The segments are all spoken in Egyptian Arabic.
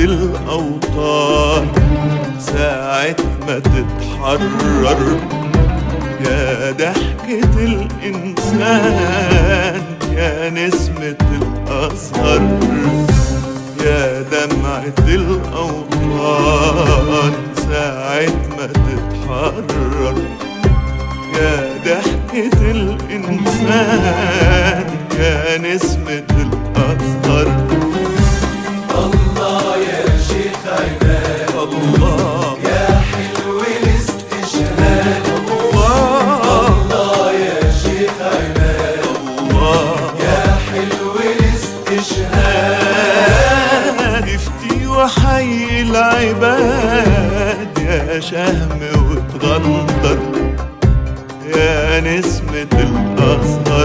الأوطان ساعة ما تتحرر يا ضحكة الإنسان يا نسمة الأزهر يا دمعة الأوطان ساعة ما تتحرر يا ضحكة الإنسان يا نسمة الأزهر الله يا شيخ عباد الله يا حلو الاستشهاد الله الله يا شيخ عباد الله يا حلو الاستشهاد افتي وحي العباد يا شهم وتغندر يا نسمة الأزهر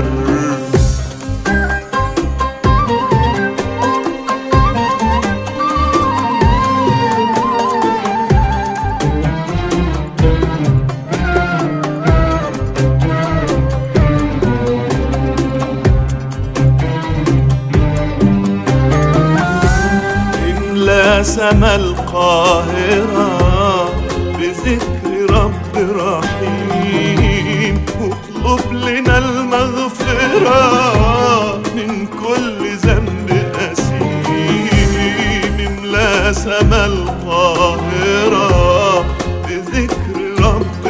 إملا سما القاهرة بذكر رب رحيم واطلب لنا المغفرة من كل ذنب أسيم إملا سما القاهرة بذكر رب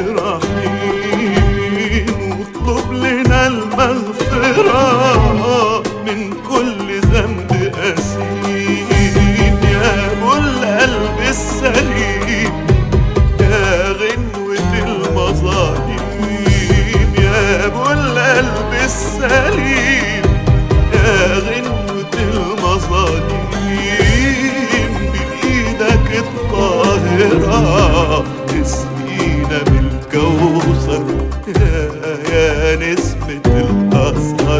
رحيم واطلب لنا المغفرة من كل ذنب أسيم يا أبو القلب السليم يا غنوة المظالم يا أبو القلب السليم يا غنوة المظالم بإيدك الطاهرة تسقينا بالكوثر يا, يا نسمة الأزهر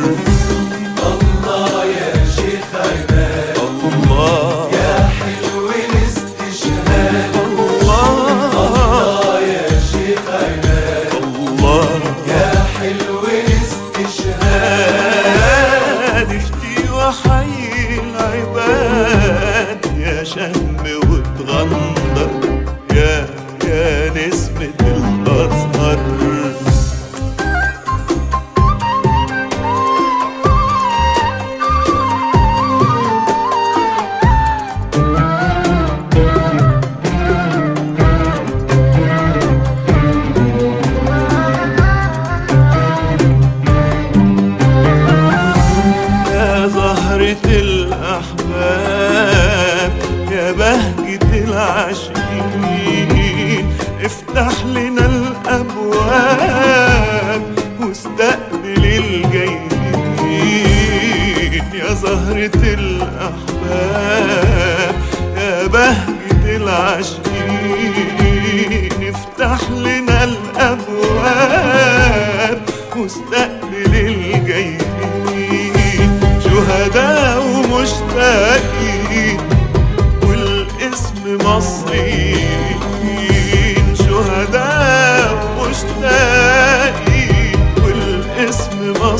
الله يا شيخ عباد الله يا حلو الاستشهاد الله الله يا شيخ عباد الله يا حلو الاستشهاد افتي وحي العباد يا شهم وتغندر يا يا نسمة الأزهر يا زهرة الأحباب يا بهجة العاشقين افتح لنا الأبواب واستقبل الجايين يا زهرة الأحباب يا بهجة العاشقين افتح لنا الأبواب واستقبل الجايين شهداء ومشتاقين والاسم مصريين شهداء ومشتاقين والاسم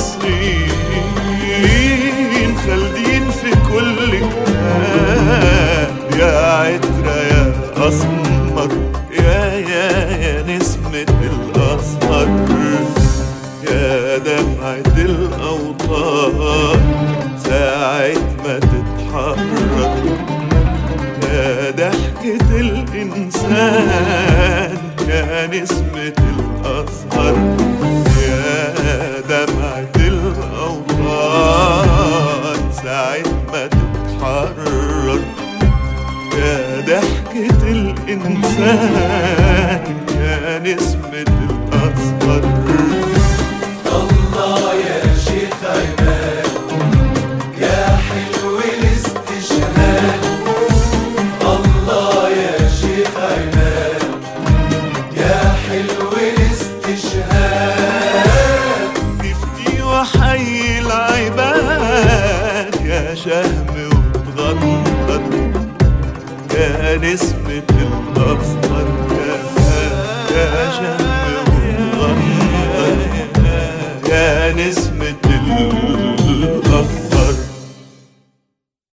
مصريين خالدين في كل كتاب يا عترة يا أسمر يا يا يا نسمة الأزهر يا دمعة الأوطان ساعة ما تتحرك يا ضحكة الإنسان يا نسمة الأزهر يا دمعة الأوطان ساعة ما تتحرك يا ضحكة الإنسان يا نسمة الأزهر الله يا شيخ عباد يا حلو الاستشهاد الله يا شيخ عباد يا حلو الاستشهاد نفتي وحي العباد يا شهم وتغندر يا نسمة الأزهر يا, يا شهم وتغندر يا نسمة